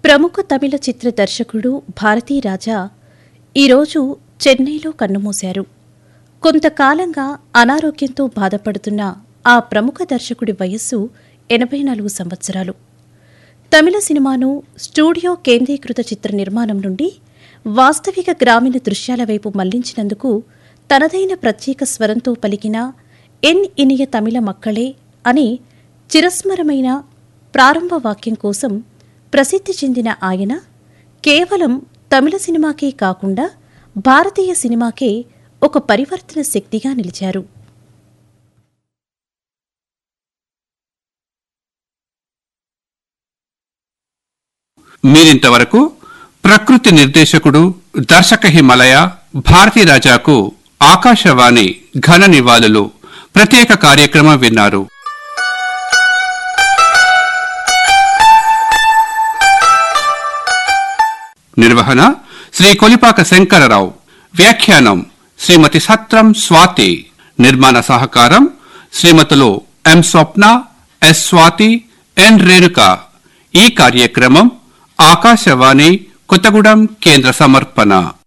ప్రముఖ తమిళ చిత్ర దర్శకుడు భారతీ రాజా ఈరోజు చెన్నైలో కన్నుమూశారు కొంతకాలంగా అనారోగ్యంతో బాధపడుతున్న ఆ ప్రముఖ దర్శకుడి వయస్సు ఎనభై నాలుగు సంవత్సరాలు తమిళ సినిమాను స్టూడియో కేంద్రీకృత చిత్ర నిర్మాణం నుండి వాస్తవిక గ్రామీణ దృశ్యాల వైపు మళ్లించినందుకు తనదైన ప్రత్యేక స్వరంతో పలికిన ఎన్ ఇనియ తమిళ మక్కళే అని చిరస్మరమైన ప్రారంభ వాక్యం కోసం ప్రసిద్ధి చెందిన ఆయన కేవలం తమిళ సినిమాకే కాకుండా భారతీయ సినిమాకే ఒక పరివర్తన శక్తిగా నిలిచారు మీరింతవరకు ప్రకృతి నిర్దేశకుడు దర్శక హిమలయ భారతీ రాజాకు ఆకాశవాణి ఘన నివాళులు ప్రత్యేక కార్యక్రమం విన్నారు నిర్వహణ శ్రీ కొలిపాక శంకరరావు వ్యాఖ్యానం శ్రీమతి సత్రం స్వాతి నిర్మాణ సహకారం శ్రీమతులు M Swapna S Swathi N Renuka ఈ కార్యక్రమం ఆకాశవాణి కొత్తగూడెం కేంద్ర సమర్పణ